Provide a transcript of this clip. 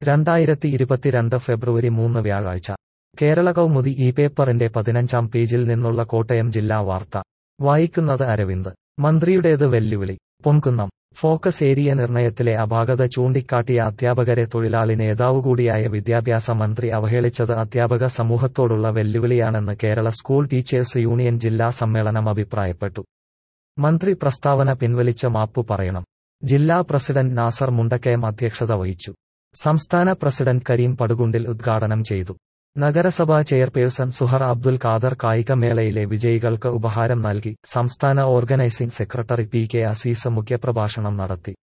രണ്ടായിരത്തി ഇരുപത്തിരണ്ട് ഫെബ്രുവരി മൂന്ന് വ്യാഴാഴ്ച കേരള കൗമുദി ഈ പേപ്പറിന്റെ പതിനഞ്ചാം പേജിൽ നിന്നുള്ള കോട്ടയം ജില്ലാ വാർത്ത വായിക്കുന്നത് അരവിന്ദ് മന്ത്രിയുടേത് വെല്ലുവിളി പൊൻകുന്നം ഫോക്കസ് ഏരിയ നിർണയത്തിലെ അപാകത ചൂണ്ടിക്കാട്ടിയ അധ്യാപകരെ തൊഴിലാളി നേതാവുകൂടിയായ വിദ്യാഭ്യാസ മന്ത്രി അവഹേളിച്ചത് അധ്യാപക സമൂഹത്തോടുള്ള വെല്ലുവിളിയാണെന്ന് കേരള സ്കൂൾ ടീച്ചേഴ്സ് യൂണിയൻ ജില്ലാ സമ്മേളനം അഭിപ്രായപ്പെട്ടു മന്ത്രി പ്രസ്താവന പിൻവലിച്ച മാപ്പു പറയണം ജില്ലാ പ്രസിഡന്റ് നാസർ മുണ്ടക്കയം അധ്യക്ഷത വഹിച്ചു സംസ്ഥാന പ്രസിഡന്റ് കരീം പടുകുണ്ടിൽ ഉദ്ഘാടനം ചെയ്തു നഗരസഭാ ചെയർപേഴ്സൺ സുഹർ അബ്ദുൽ ഖാദർ കായികമേളയിലെ വിജയികൾക്ക് ഉപഹാരം നൽകി സംസ്ഥാന organising secretary P K Azeez മുഖ്യപ്രഭാഷണം നടത്തി